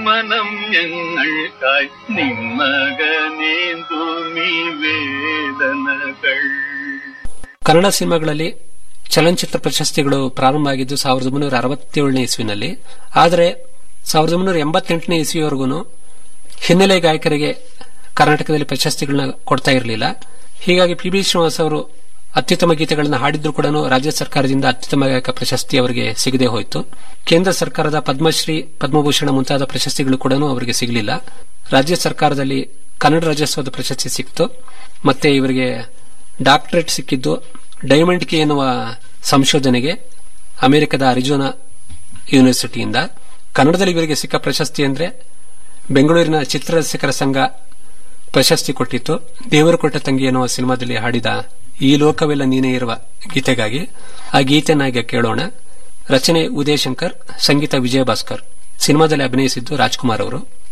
மனம் எங்கள்காய் நிம்மகனேந்து மீ ವೇದನಗಳು ಕನ್ನಡ ಸಿನಿಮಾಗಳಲ್ಲಿ ಚಲನಚಿತ್ರ ಪ್ರಶಸ್ತಿಗಳು ಪ್ರಾರಂಭ ಆಗಿದ್ದು ಸಾವಿರದ ಒಂಬೈನೂರ ಅರವತ್ತೇಳನೇ ಇಸ್ವಿನಲ್ಲಿ ಆದರೆ ಸಾವಿರದ ಒಂಬೈನೂರ ಎಂಬತ್ತೆಂಟನೇ ಇಸ್ವಿವರೆಗೂ ಹಿನ್ನೆಲೆ ಗಾಯಕರಿಗೆ ಕರ್ನಾಟಕದಲ್ಲಿ ಪ್ರಶಸ್ತಿಗಳನ್ನ ಕೊಡ್ತಾ ಇರಲಿಲ್ಲ ಹೀಗಾಗಿ ಪಿ ಬಿ ಶ್ರೀನಿವಾಸ್ ಅವರು ಅತ್ಯುತ್ತಮ ಗೀತೆಗಳನ್ನು ಹಾಡಿದ್ರು ಕೂಡ ರಾಜ್ಯ ಸರ್ಕಾರದಿಂದ ಅತ್ಯುತ್ತಮ ಗಾಯಕ ಪ್ರಶಸ್ತಿ ಅವರಿಗೆ ಸಿಗದೆ ಹೋಯಿತು ಕೇಂದ್ರ ಸರ್ಕಾರದ ಪದ್ಮಶ್ರೀ ಪದ್ಮಭೂಷಣ ಮುಂತಾದ ಪ್ರಶಸ್ತಿಗಳು ಕೂಡ ಅವರಿಗೆ ಸಿಗಲಿಲ್ಲ ರಾಜ್ಯ ಸರ್ಕಾರದಲ್ಲಿ ಕನ್ನಡ ರಾಜ್ಯೋತ್ಸವದ ಪ್ರಶಸ್ತಿ ಸಿಕ್ತು ಮತ್ತೆ ಇವರಿಗೆ ಡಾಕ್ಟರೇಟ್ ಸಿಕ್ಕಿದ್ದು ಡೈಮಂಡ್ ಕೆ ಎನ್ನುವ ಸಂಶೋಧನೆಗೆ ಅಮೆರಿಕದ ಅರಿಜೋನಾ ಯೂನಿವರ್ಸಿಟಿಯಿಂದ ಕನ್ನಡದಲ್ಲಿ ಇವರಿಗೆ ಸಿಕ್ಕ ಪ್ರಶಸ್ತಿ ಅಂದ್ರೆ ಬೆಂಗಳೂರಿನ ಚಿತ್ರರಸಿಕರ ಸಂಘ ಪ್ರಶಸ್ತಿ ಕೊಟ್ಟಿತ್ತು ದೇವರು ಕೊಟ್ಟ ತಂಗಿ ಎನ್ನುವ ಸಿನಿಮಾದಲ್ಲಿ ಹಾಡಿದ ಈ ಲೋಕವೆಲ್ಲ ನೀನೇ ಇರುವ ಗೀತೆಗಾಗಿ ಆ ಗೀತೆನ ಈಗ ಕೇಳೋಣ ರಚನೆ ಉದಯಶಂಕರ್ ಸಂಗೀತ ವಿಜಯ ಭಾಸ್ಕರ್ ಸಿನಿಮಾದಲ್ಲಿ ಅಭಿನಯಿಸಿದ್ದು ರಾಜ್ಕುಮಾರ್ ಅವರು